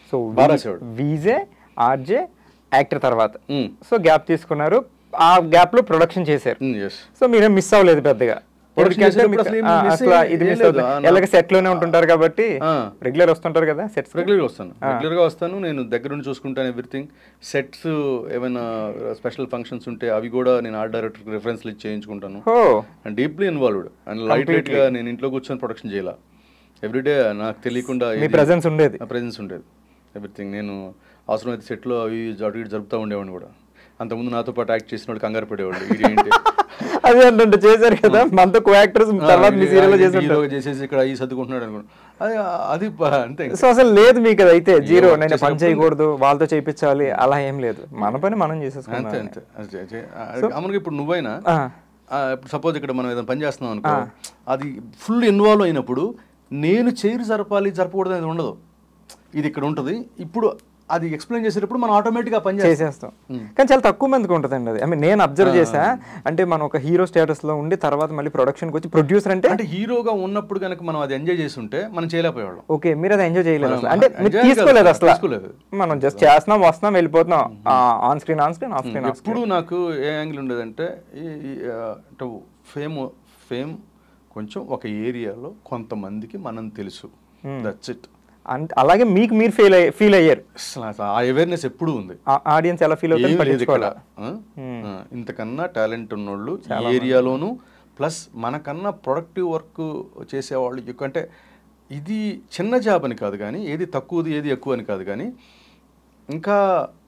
So బాగా రాసేవాడు. VJ RJ actor తర్వాత మ్మ్. సో గ్యాప్ తీసుకున్నారు ఆ గ్యాప్ లో ప్రొడక్షన్ చేశారు ఎస్ సో మీరేం మిస్ అవ్వలేదు పెద్దగా Production ఎందుకంటే చేసేటప్పుడు మీకు- అసలు ఏం ఆ, miss అసలు అయ్యే- ఇది ఏం మిస్ లేదు. అవుతుంది ఆ, నా- ఎలాగ సెట్ లోనే ఉంటుంటారు కాబట్టి ఆ. రెగ్యులర్ వస్తుంటారు కదా సెట్స్ రెగ్యులర్గా వస్తాను రెగ్యులర్గా వస్తాను నేను దగ్గరుండి చూసుకుంటాను ఎవ్రీథింగ్ సెట్స్ ఏమైనా స్పెషల్ ఫంక్షన్స్ ఉంటే అవి కూడా నేను ఆర్ట్ డైరెక్టర్ రిఫరెన్స్లు ఇచ్చి చేయించుకుంటాను oh and deeply involved and light వెయిట్గా నేను ఇంట్లో కూర్చొని ప్రొడక్షన్ చేయాల ఎవ్రీడే నాకు తెలియకుండా మీ presence ఉండేది. ప్రెజెన్స్ ఉండేది ఎవ్రీథింగ్ నేను అవసరమైతే సెట్లో అవి అటు ఇటు జరుపుతూ ఉండేవాడిని కూడా అంతకుముందు నాతో పాటు యాక్ట్ చేసిన వాళ్ళు కంగారు పడేవాళ్ళు ఇది ఏంటి అదే అంటే చేశారు కదా మనతో కో యాక్టర్స్ తర్వాత మీ సీరియల్ చేసి ఉంటారు హీరోగా చేసేసి ఇక్కడ ఈ సర్దుకుంటున్నాడు అనుకో అది అది ప- అంతే ఇంకా. సో అసలు లేదు మీకు అది అయితే జీరో work నేను పని చేసినప్పుడు- చేయకూడదు వాళ్ళతో చేయించాలి అలా ఏం లేదు మన పని మనం అంతే చేసేసుకున్నాం అంతే అంతే అంతే. అమరుగా ఇప్పుడు నువ్వైనా ఆ. ఆ, ఇప్పుడు సపోజ్ ఇక్కడ మనం ఏదైనా పని చేస్తున్నాం అనుకో అది ఫుల్ ఇన్వాల్వ్ అయినప్పుడు నేను చైర్ జరపాలి జరపకూడదు అనేది ఉండదు ఇది ఇక్కడ ఉంటుంది ఇప్పుడు అది ఎక్స్ప్లెయిన్ చేసేటప్పుడు మనం ఆటోమేటిక్గా పని చేస్తాం చేసేస్తాం కానీ చాలా తక్కువ మందికి ఉంటుందండి అది ఐ మీన్ నేను అబ్జర్వ్ చేసా అంటే మనం ఒక హీరో స్టేటస్ లో ఉండి తర్వాత మళ్ళీ ప్రొడక్షన్కి వచ్చి ప్రొడ్యూసర్ అంటే అంటే హీరోగా ఉన్నప్పుడు కనుక మనం అది ఎంజాయ్ చేసి ఉంటే మనం చేయలేకపోయేవాళ్ళం ఓకే మీరు అది ఎంజాయ్ చేయలేదు మనం అసలు అంటే మీరు enjoy తీసుకోలేదు కాదు, అసలు తీసుకోలేదు. మనం జస్ట్ చేస్తున్నాం వస్తున్నాం వెళ్ళిపోతున్నాం on screen on screen off screen off ఎప్పుడు నాకు ఏ యాంగిల్ ఉండేదంటే ఈ- ఈ, ఆ, అంటే ఫేమ్ ఫేమ్ కొంచెం ఒక ఏరియాలో కొంతమందికి మనం తెలుసు దట్స్ ఇట్ అంటే అలాగే మీకు మీరు ఫీల్ ఫీల్ అయ్యారు అసలు ఆ అవేర్నెస్ ఎప్పుడూ ఉంది ఆడియన్స్ ఎలా ఫీల్ అవుతుంది ఏమీ లేదు ఇక్కడ పట్టించుకోవాలా ఆ? ఆ, ఇంతకన్నా టాలెంట్ ఉన్నోళ్ళు ఈ ఏరియాలోను ప్లస్ మనకన్నా ప్రొడక్టివ్ వర్క్ చేసేవాళ్ళు ఎక్కువ అంటే ఇది చిన్న జాబ్ అని కాదు కానీ ఏది తక్కువది ఏది ఎక్కువ అని కాదు కానీ ఇంకా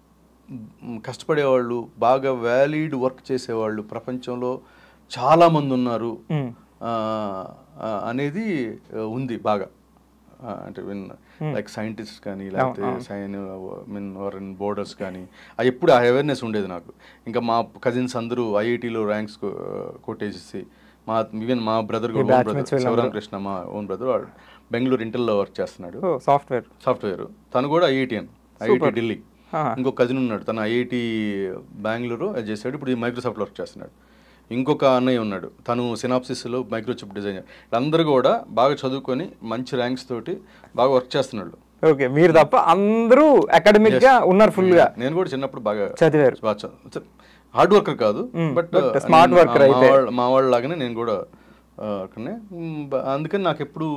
మ్, కష్టపడేవాళ్ళు బాగా వ్యాలిడ్ వర్క్ చేసేవాళ్ళు ప్రపంచంలో చాలామంది ఉన్నారు మ్మ్. ఆ, ఆ, అనేది ఆ, ఉంది బాగా ఆ, అంటే మీన్ లైక్ సైంటిస్ట్ కానీ లేకపోతే సైన్ మీన్ ఇన్ బోర్డర్స్ కానీ అది ఎప్పుడు ఆ అవేర్నెస్ ఉండేది నాకు ఇంకా మా కజిన్స్ అందరూ ఐఐటీలో ర్యాంక్స్ కొట్టేసేసి మా ఈవెన్ మా బ్రదర్ కూడా ఓన్ బ్రదర్ batchmates వీళ్ళందరూ. శివరామ్ కృష్ణ మా ఓన్ బ్రదర్ వాడు బెంగళూరు ఇంటర్లో వర్క్ చేస్తున్నాడు ఓ సాఫ్ట్వేర్ సాఫ్ట్వేర్ తను కూడా ఐఐటిఎన్ ఐఐటి ఢిల్లీ ఆ. ఇంకో కజిన్ ఉన్నాడు తను ఐఐటి బెంగళూరు అది చేశాడు ఇప్పుడు ఈ మైక్రోసాఫ్ట్ వర్క్ చేస్తున్నాడు ఇంకొక అన్నయ్య ఉన్నాడు తను సినాప్సిస్లో మైక్రోచిప్ డిజైనర్ అందరూ కూడా బాగా చదువుకొని మంచి ర్యాంక్స్ తోటి బాగా వర్క్ చేస్తున్నాడు ఓకే మీరు తప్ప అందరూ అకాడమిక్ గా ఉన్నారు ఫుల్ గా నేను కూడా చిన్నప్పుడు బాగా చదివారు హార్డ్ వర్కర్ కాదు Mm, but but smart worker అయితే. మా వాళ్ళ లాగానే నేను కూడా ఆ, అక్కడనే మ్, బ- అందుకని నాకు ఎప్పుడు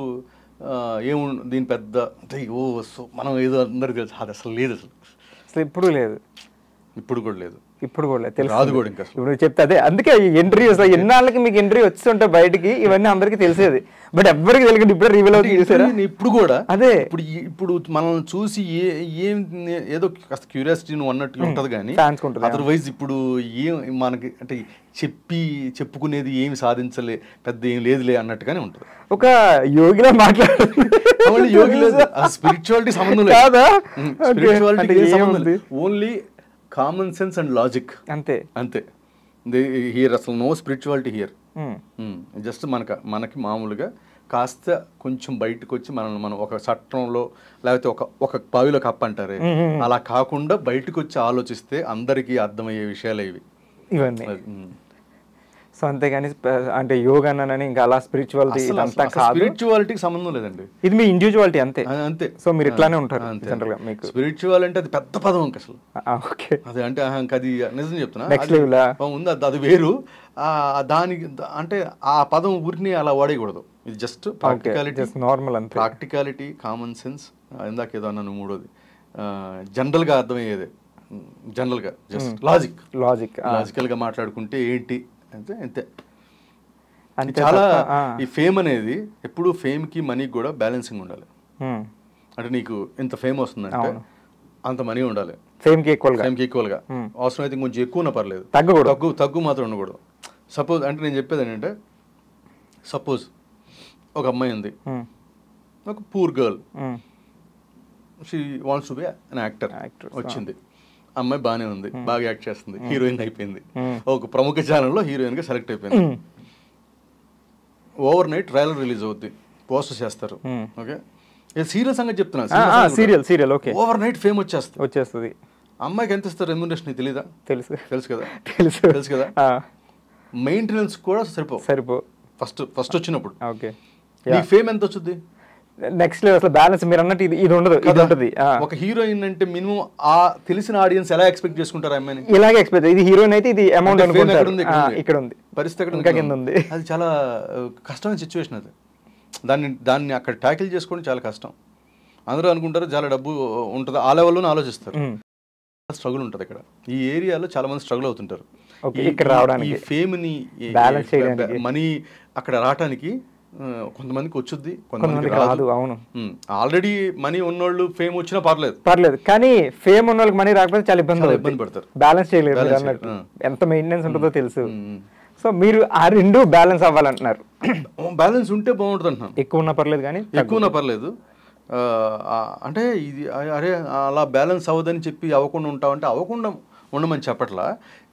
ఏము దీని పెద్ద అంటే, ఓ సో మనం ఏదో అందరికి తెలుసు అది అసలు లేదు అసలు అసలు ఇప్పుడు లేదు ఇప్పుడు కూడా లేదు ఇప్పుడు కూడా లేదు తెలుసు రాదు కూడా ఇంకా అసలు. ఇప్పుడు చెప్తే అదే అందుకే ఎంట్రీ అసలు ఎన్నాళ్ళకి మీకు ఎంట్రీ వస్తుంటే బయటికి ఇవన్నీ అందరికీ తెలిసేది బట్ ఎవ్వరికి తెలియదు ఇప్పుడే రివీల్ అవుతుంది చూసారా నేను ఇప్పుడు కూడా అదే. ఇప్పుడు ఈ- ఇప్పుడు మనల్ని చూసి ఏ ఏం నే- ఏదో కాస్త క్యూరియాసిటీ నువ్వు అన్నట్టు ఉంటది కానీ Fans కు ఉంటది, అదర్వైజ్ ఇప్పుడు ఏం మనకి అంటే చెప్పి చెప్పుకునేది ఏమి సాధించలే పెద్ద ఏం లేదులే అన్నట్టుగానే ఉంటుంది ఒక యోగిలా మాట్లాడు మళ్ళీ యోగి లేదు స్పిరిచువాలిటీ సంబంధం లేదు కాదా? Okay. స్పిరిచువాలిటీ అంటే సంబంధం ఏముంది? లేదు only common sense and logic అంతే అంతే హియర్ అసలు no spirituality here um. Just మనక మనకి మామూలుగా కాస్త కొంచెం బయటకు వచ్చి మనల్ని మనం ఒక చట్టంలో లేకపోతే ఒక ఒక బావిలో కప్ప అంటారే అలా కాకుండా బయటకు వచ్చి ఆలోచిస్తే అందరికీ అర్థమయ్యే విషయాలే ఇవి ఇవన్నీ అది, ఉమ్. సో అంతేగాని స్ప- అంటే యోగా అని ఇంకా అలా స్పిరిచువాలిటీ అసలు ఇదంతా కాదు స్పిరిచువాలిటీకి సంబంధం లేదండి ఇది మీ ఇండివిజువాలిటీ అంతే ఆ, అంతే సో మీరు ఇట్లానే ఉంటారు అంతే. జనరల్ గా మీకు స్పిరిచువల్ అంటే అది పెద్ద పదం ఇంక అసలు ఓకే అది అంటే ఆహా, ఇంక అది నిజం చెప్తున్నా Next అది- level ఆ? ఆ, ఉంది అది అది వేరు ఆ, దానికి అంటే ఆ పదం ఊరిని అలా వాడేయకూడదు ఇది just okay practicality just normal అంతే ప్రాక్టికాలిటీ కామన్ సెన్స్ ఇందాక ఏదో అన్నాను మూడోది జనరల్గా అర్థమయ్యేదే జనరల్గా జస్ట్ లాజిక్ లాజిక్ లాజికల్గా మాట్లాడుకుంటే ఏంటి అంటే అంతే అంతే చాలా తప్ప, ఆ. ఈ ఫేమ్ అనేది ఎప్పుడు ఫేమ్కి మనీకి కూడా బ్యాలెన్సింగ్ ఉండాలి ఉమ్. అంటే నీకు ఇంత ఫేమ్ వస్తుందంటే అంత మనీ ఉండాలి ఫేమ్ కి ఈక్వల్ గా ఫేమ్కి ఈక్వల్గా అవసరం అయితే కొంచెం ఎక్కువ ఉన్నా పర్లేదు తగ్గకూడదు తగ్గు తగ్గు మాత్రం ఉండకూడదు సపోజ్ అంటే నేను చెప్పేది ఏంటంటే సపోజ్ ఒక అమ్మాయి ఉంది ఉమ్. ఒక poor girl um. She wants to be an actor Actress, వచ్చింది అమ్మాయి బాగానే ఉంది బాగా యాక్ట్ చేస్తుంది హీరోయిన్ అయిపోయింది ఒక ప్రముఖ ఛానల్లో హీరోయిన్ గా సెలెక్ట్ అయిపోయింది ఓవర్ నైట్ ట్రైలర్ రిలీజ్ అవుద్ది పోస్ట్ చేస్తారు Hmm. ఓకే ఇది సీరియల్ సంగతి చెప్తున్నా serial serial okay overnight fame వచ్చేస్తుంది వచ్చేస్తుంది అమ్మాయికి ఎంత ఇస్తారు రెమ్యూనరేషన్ తెలీదా తెలుసు తెలుసు కదా తెలుసు తెలుసు కదా ఆ, మెయింటెనెన్స్ కూడా సరిపోవు సరిపో ఫస్ట్ ఫస్ట్ వచ్చినప్పుడు ఓకే నీ ఫేమ్ ఎంత వచ్చింది నెక్స్ట్ అసలు బ్యాలెన్స్ మీరు అన్నట్టు ఇది ఇది ఉండదు ఇది కదా? ఉంటుంది ఆ. ఒక హీరోయిన్ అంటే మినిమం ఆ తెలిసిన ఆడియన్స్ ఎలా ఎక్స్పెక్ట్ చేసుకుంటారు ఆ అమ్మాయిని ఇలాగే ఎక్స్పెక్ట్ ఇది హీరోయిన్ అయితే ఇది అమౌంట్ అంటే fame ఎక్కడ అనుకుంటారు ఉంది? ఆ, ఇక్కడ ఉంది. ఇక్కడ ఉంది పరిస్థితి ఎక్కడ ఇంకా ఉంది? కింద ఉంది అది చాలా ఆ, కష్టమైన సిచ్యువేషన్ అది దాన్ని దాన్ని అక్కడ ట్యాకిల్ చేసుకోవడం చాలా కష్టం అందరూ అనుకుంటారు చాలా డబ్బు ఉంటుంది ఆ లెవెల్లోనే ఆలోచిస్తారు ఉమ్. స్ట్రగుల్ ఉంటుంది ఇక్కడ ఈ ఏరియాలో చాలా మంది స్ట్రగుల్ అవుతుంటారు ఓకే, ఈ- ఇక్కడ ఈ- రావడానికి. ఈ ఫేమ్ ని Balance చేయడానికి. మనీ అక్కడ రావడానికి ఆ, కొంతమందికి వచ్చుద్ది కొంతమందికి కొంతమందికి రాదు రాదు అవును ఆల్రెడీ మనీ ఉన్నోళ్ళు ఫేమ్ వచ్చినా పర్లేదు పర్లేదు కానీ ఫేమ్ ఉన్న వాళ్ళకి మనీ రాకపోతే చాలా ఇబ్బంది చాలా అవుతుంది ఇబ్బంది పడతారు బ్యాలెన్స్ చేయలేరు మీరు Balance అన్నట్టు చేయలేరు, ఎంత మెయింటెనెన్స్ ఉంటుందో తెలుసు ఉమ్. సో మీరు ఆ రెండు బ్యాలెన్స్ అవ్వాలంటున్నారు బ్యాలెన్స్ ఉంటే బాగుంటుంది అంటున్నాను ఎక్కువ ఉన్నా పర్లేదు కానీ ఎక్కువనా పర్లేదు ఆ, ఆ, అంటే ఇది అ- అరే అలా బ్యాలెన్స్ అవ్వదని చెప్పి అవ్వకుండా ఉంటామంటే అవ్వకుండా ఉండమని చెప్పట్లా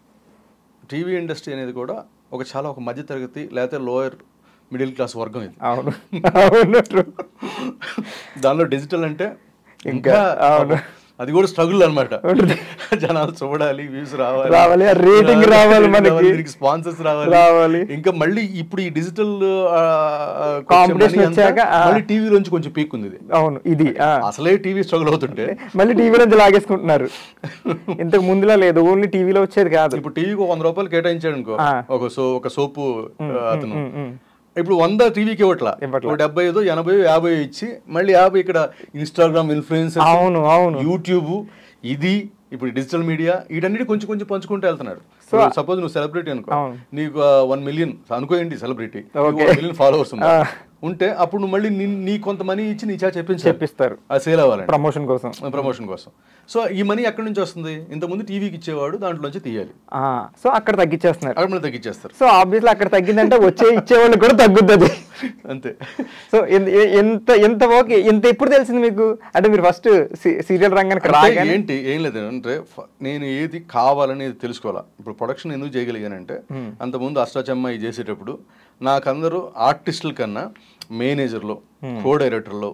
టీవీ ఇండస్ట్రీ అనేది కూడా ఒక చాలా ఒక మధ్యతరగతి లేకపోతే లోయర్ మిడిల్ క్లాస్ వర్గం ఇది అవును అవును true. దానిలో డిజిటల్ అంటే ఇంకా, ఇంకా అవును. అది కూడా స్ట్రగుల్ అనమాట ఉంటుంది. జనాలు చూడాలి వ్యూస్ రావాలి రావాలి, ఆ rating రావాలి మనకి. స్పాన్సర్స్ రావాలి రావాలి. ఇంకా మళ్ళీ ఇప్పుడు ఈ డిజిటల్ Competition వచ్చాక, ఆ. మళ్ళీ టీవీలోంచి కొంచెం పీక్ ఉంది ఇది అవును ఇది ఆ. అసలే టీవీ స్ట్రగుల్ అవుతుంటే మళ్ళీ టీవీ నుంచి లాగేసుకుంటున్నారు ఇంతకు ముందులా లేదు ఓన్లీ టీవీలో వచ్చేది కాదు ఇప్పుడు టీవీకి ఒక వంద రూపాయలు కేటాయించాడు అనుకో ఆ. ఒక సో ఒక సోపు అతను ఉమ్, ఉమ్. ఇప్పుడు వంద టీవీకి ఇవ్వట్లా ఇవ్వట్లా. ఒక డెబ్బై ఐదు ఎనభై యాభై ఇచ్చి మళ్ళీ యాభై ఇక్కడ ఇన్స్టాగ్రామ్ ఇన్ఫ్లుయెన్సర్ అవును అవును యూట్యూబ్ ఇది ఇప్పుడు డిజిటల్ మీడియా వీటన్నిటి కొంచెం కొంచెం పంచుకుంటూ వెళ్తున్నారు సపోజ్ నువ్వు సెలబ్రిటీ అనుకో అవును. నీకు వన్ మిలియన్ అనుకోండి సెలబ్రిటీ Okay. మిలియన్ ఫాలోవర్స్ ఆ. ఉంటే అప్పుడు నువ్వు మళ్ళీ నీ- నీ కొంత మనీ ఇచ్చి నీ చా చెప్పించాలి చెప్పిస్తారు అది సేల్ అవ్వాలండి ప్రమోషన్ కోసం ప్రమోషన్ కోసం సో ఈ మనీ ఎక్కడి నుంచి వస్తుంది ఇంతకుముందు టీవీకి ఇచ్చేవాడు దాంట్లోంచి తీయాలి ఆ, సో అక్కడ తగ్గించేస్తున్నారు అక్కడ మళ్ళీ తగ్గించేస్తారు సో ఆబ్వియస్లీ అక్కడ తగ్గిందంటే వచ్చే ఇచ్చేవాళ్ళు కూడా తగ్గుతుంది అంతే సో ఎన్- ఎ- ఎంత ఎంత ఓకే ఎంత ఎప్పుడు తెలిసింది మీకు అంటే మీరు ఫస్ట్ సీరియల్ రంగానికి అంటే రాగానే ఏంటి ఏం లేదు అంటే ఫ- నేను ఏది కావాలనేది తెలుసుకోవాలా ఇప్పుడు ప్రొడక్షన్ ఎందుకు చేయగలిగానంటే అంతకుముందు అష్టాచమ్మ ఇది చేసేటప్పుడు నాకందరూ ఆర్టిస్టుల కన్నా మేనేజర్లో కో డైరెక్టర్లో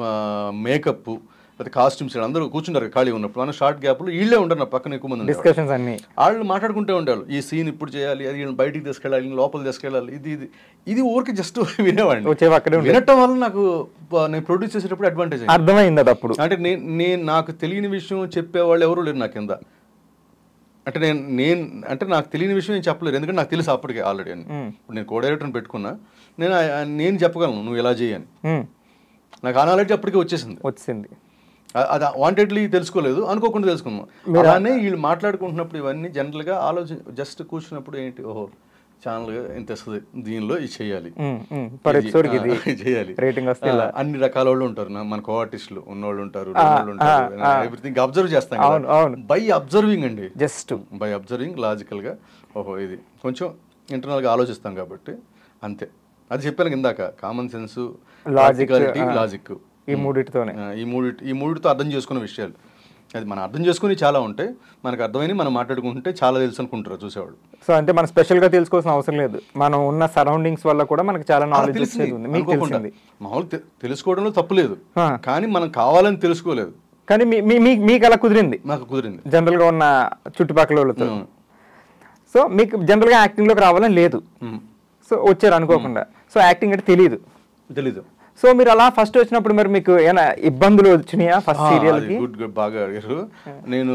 మేకప్ లేదా కాస్ట్యూమ్స్ అందరూ కూర్చుంటారు ఖాళీ ఉన్నప్పుడు మన షార్ట్ గ్యాప్లో వీళ్ళే ఉండరు నా పక్కన ఎక్కువ మంది ఉండేవాళ్ళు. డిస్కషన్స్ అన్ని వాళ్ళు మాట్లాడుకుంటూ ఉండేవాళ్ళు ఈ సీన్ ఇప్పుడు చేయాలి అది వీళ్ళని బయటికి తీసుకెళ్ళాలి వీళ్ళని లోపల తీసుకెళ్ళాలి ఇది ఇది ఇది ఊరికి జస్ట్ వినేవాడిని వచ్చేవి అక్కడే ఉండే వినటం వల్ల నాకు ప- నేను ప్రొడ్యూస్ చేసేటప్పుడు అడ్వాంటేజ్ అర్థమైంది అది అప్పుడు అంటే నేను నేను నాకు తెలియని విషయం చెప్పేవాళ్ళు ఎవరు లేరు నా కింద అంటే నేను నేను అంటే నాకు తెలియని విషయం నేను చెప్పలేరు ఎందుకంటే నాకు తెలుసు అప్పటికే ఆల్రెడీ అని మ్మ్. ఇప్పుడు నేను కో డైరెక్టర్ని పెట్టుకున్నా నేను ఆ- ఆ- నేను చెప్పగలను నువ్వు ఎలా చేయని ఉమ్, నాకు ఆ నాలెడ్జ్ అప్పటికే వచ్చేసింది వచ్చింది ఆ- అది వాంటెడ్లీ తెలుసుకోలేదు అనుకోకుండా తెలుసుకున్నాం అలానే వీళ్ళు మాట్లాడుకుంటున్నప్పుడు ఇవన్నీ జనరల్గా ఆలోచి జస్ట్ కూర్చున్నప్పుడు ఏంటి ఓహో ఛానల్ ఇంత వస్తుంది దీనిలో ఇది చేయాలి ఉమ్, ఉమ్, పర్ ఇది, ఎపిసోడ్కి ఆ, ఇది ఇది చేయాలి రేటింగ్ వస్తే ఆ, ఇలా అన్ని రకాల వాళ్ళు ఉంటారు నా- మన కో ఆర్టిస్టులు ఉన్నోళ్ళు ఉంటారు ఆ, లేనోళ్ళు ఉంటారు ఆ, ఆ. ఎవ్రీథింగ్ అబ్జర్వ్ చేస్తాం అవును, అవును. బై అబ్జర్వింగ్ అండి జస్ట్ బై అబ్జర్వింగ్ లాజికల్గా ఓహో ఇది కొంచెం ఇంటర్నల్గా ఆలోచిస్తాం కాబట్టి అంతే అది చెప్పాను ఇందాక కామన్ సెన్స్ Logic, ఆ. లాజిక్ ఈ మూడిటితోనే ఈ మూడి ఈ మూడితో అర్థం చేసుకునే విషయాలు అది మనం అర్థం చేసుకుని చాలా ఉంటాయి మనకు అర్థమైనవి మనం మాట్లాడుకుంటే చాలా తెలుసు అనుకుంటారు చూసేవాళ్ళు సో అంటే మనం స్పెషల్ గా తెలుసుకోవాల్సిన అవసరం లేదు మనం ఉన్న సరౌండింగ్స్ వల్ల కూడా మనకి చాలా అలా నాలెడ్జ్ తెలిసింది, వచ్చేది ఉంది మీకు అనుకోకుండా. తెలిసింది మామూలు తె- తెలుసుకోవడంలో తప్పు లేదు ఆ. కానీ మనం కావాలని తెలుసుకోలేదు కానీ మీ- మీ- మీ- మీకు అలా కుదిరింది నాకు కుదిరింది జనరల్ గా ఉన్న చుట్టుపక్కల వాళ్ళతో ఉమ్. సో మీకు జనరల్ గా యాక్టింగ్ లోకి రావాలని లేదు ఉమ్. సో వచ్చారు అనుకోకుండా సో యాక్టింగ్ అంటే తెలియదు తెలీదు సో మీరు అలా ఫస్ట్ వచ్చినప్పుడు మరి మీకు ఏమైనా ఇబ్బందులు వచ్చినాయా ఫస్ట్ సీరియల్ కి గుడ్ గుడ్ బాగా అడిగారు నేను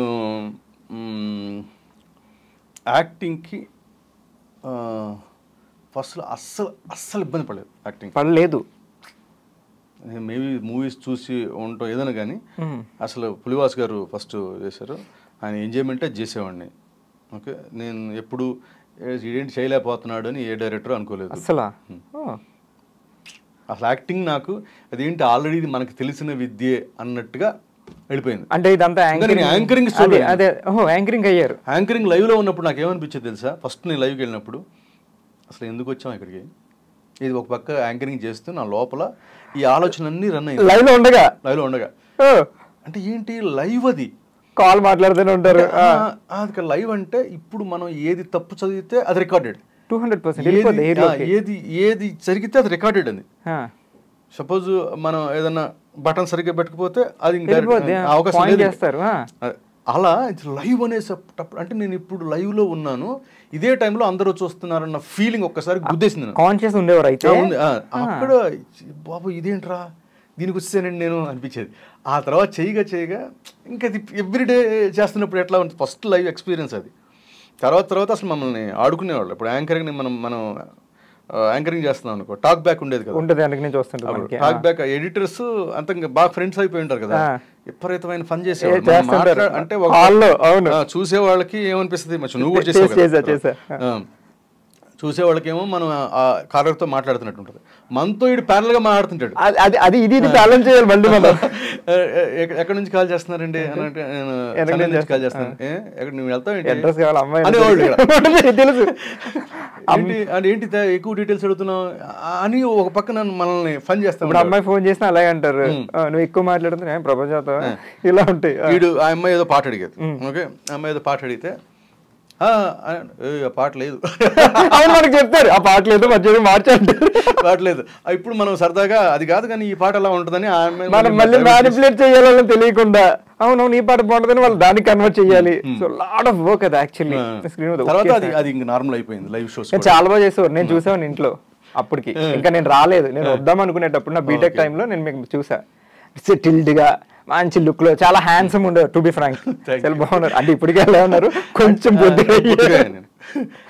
మ్, యాక్టింగ్కి ఫస్ట్ అస్సలు అస్సలు ఇబ్బంది పడలేదు యాక్టింగ్ పడలేదు మేబీ మూవీస్ చూసి ఉండటం ఏదైనా కానీ మ్మ్. అసలు పులివాస్ గారు ఫస్ట్ చేశారు ఆయన ఎంజాయ్మెంటే చేసేవాడిని ఓకే నేను ఎప్పుడు ఏ- ఇదేంటి చేయలేకపోతున్నాడు అని ఏ డైరెక్టర్ అనుకోలేదు అసలా ఓ. అసలు యాక్టింగ్ నాకు అదేంటి ఆల్రెడీ ఇది మనకు తెలిసిన విద్యే అన్నట్టుగా వెళ్ళిపోయింది అంటే ఇదంతా ఇంకా నేను యాంకరింగ్ యాంకరింగ్ అదే చూడలేదు. అదే ఓహో యాంకరింగ్ అయ్యారు యాంకరింగ్ లైవ్లో ఉన్నప్పుడు నాకు ఏమనిపించేది తెలుసా ఫస్ట్ నేను లైవ్కి వెళ్ళినప్పుడు అసలు ఎందుకు వచ్చాం ఇక్కడికి ఇది ఒక పక్క యాంకరింగ్ చేస్తూ నా లోపల ఈ ఆలోచనలన్నీ రన్ అయింది లైవ్ లో ఉండగా లైవ్లో ఉండగా అంటే ఏంటి లైవ్ అది కాల్ మాట్లాడుతూనే ఉంటారు ఆ, అది లైవ్ అంటే ఇప్పుడు మనం ఏది తప్పు చదివితే అది రికార్డెడ్ టూ హండ్రెడ్ పర్సెంట్ ఏది ఆ, ఏది ఏది జరిగితే అది రికార్డెడ్ అని సపోజ్ మనం ఏదన్నా బటన్ సరిగ్గా పెట్టకపోతే అది ఇంకా వెళ్ళిపోద్ది, ఆ, అవకాశం point లేదు ఇంకా. చేస్తారు, ఆ. అ- అలా లైవ్ అనేటప్పుడు అంటే నేను ఇప్పుడు live లో ఉన్నాను ఇదే టైంలో అందరూ చూస్తున్నారన్న ఫీలింగ్ ఒక్కసారి గుద్దేసింది నాకు. కాన్షియస్ ఉండేవారు అయితే ఆ, ఉంది. ఆ, అక్కడ బాబు ఇదేంట్రా దీనికి వచ్చేసానండి నేను అనిపించేది ఆ తర్వాత చేయగా చేయగా ఇంకా అది ఎవ్రీడే చేస్తున్నప్పుడు ఎట్లా ఉంటుంది ఫస్ట్ లైవ్ ఎక్స్పీరియన్స్ అది తర్వాత తర్వాత అసలు మమ్మల్ని ఆడుకునేవాళ్ళు ఇప్పుడు యాంకరింగ్ మనం మనం యాంకరింగ్ చేస్తున్నాం అనుకో టాక్ బ్యాక్ ఉండేది కదా ఉంటుంది వెనక నుంచి వస్తుంటుంది మనకి టాక్ బ్యాక్ ఎడిటర్స్ అంత ఇంకా బాగా ఫ్రెండ్స్ అయిపోయి ఉంటారు కదా ఆ. విపరీతమైన ఫన్ ఏ, చేసేవాళ్ళు మనం చేస్తుంటారు. మాట్లా- అంటే ఒక హాల్లో, అవును. ఆ, చూసే వాళ్ళకి ఏమనిపిస్తుంది మంచి నువ్వు కూడా చేసా, చేసావు చేసా, కదా. చేసా. ఆ. చూసే వాళ్ళకేమో మనం ఆ కాలర్తో మాట్లాడుతున్నట్టు ఉంటుంది మనతో ఇటు ప్యారల్ గా మాట్లాడుతుంటాడు అది- అది అది ఇది ఇది బ్యాలెన్స్ చేయాలి మళ్ళీ మనం ఎ- ఎ- ఎక్కడి నుంచి కాల్ చేస్తున్నారండి అని అంటే నేను వెనక చెన్నై నుంచి నుంచి కాల్ చేస్తాను ఏ ఎక్కడ నువ్వు వెళ్తావు ఏంటి? అడ్రస్ కావాలి అమ్మాయి అనేవాళ్ళు ఇక్కడ. తెలుసు ఏంటి అంటే ఏంటి తే- ఎక్కువ డీటెయిల్స్ అడుగుతున్నావు ఆ- అని ఒక పక్కన మనల్ని ఫన్ చేస్తాం ఇప్పుడు అమ్మాయి ఫోన్ చేసినా అలాగే అంటారు ఆ, నువ్వు ఎక్కువ మాట్లాడుతున్నా ప్రపంచంతో ఇలా ఉంటాయి ఆ. వీడు ఆ అమ్మాయి ఏదో పాట అడిగేది ఓకే ఆ అమ్మాయి ఏదో పాట అడిగితే "ఆ, ఆ, ఏ, ఆ పాట లేదు అవును మనకు చెప్తారు ఆ పాట లేదు మధ్యలో మార్చంటారు పాట లేదు ఆ, ఇప్పుడు మనం సరదాగా అది కాదు కానీ ఈ పాట అలా ఉంటుందని ఆ అమ్మాయి మనం మళ్ళీ మ్యానిపులేట్ చేయాలని తెలియకుండా అవునవును ఈ పాట బాగుంటుందని వాళ్ళు దాన్ని కన్వర్ట్ చేయాలి సో లాట్ ఆఫ్ వర్క్ అది యాక్చువల్లీ స్క్రీన్ తర్వాత అది అది ఇంక నార్మల్ అయిపోయింది లైవ్ షోస్ నేను చాలా బాగా చేసేవారు నేను చూసాను ఇంట్లో అప్పటికి ఇంకా నేను రాలేదు నేను వద్దాం అనుకునేటప్పుడు నా బీటెక్ టైంలో నేను మీకు చూసా సెటిల్డ్ గా మంచి లుక్ లో చాలా హ్యాండ్సమ్ ఉండేవారు టు బి ఫ్రాంక్ చాలా బాగున్నారు అంటే ఇప్పటికే ఎలా ఉన్నారు కొంచెం బొద్దుగా అయ్యారు.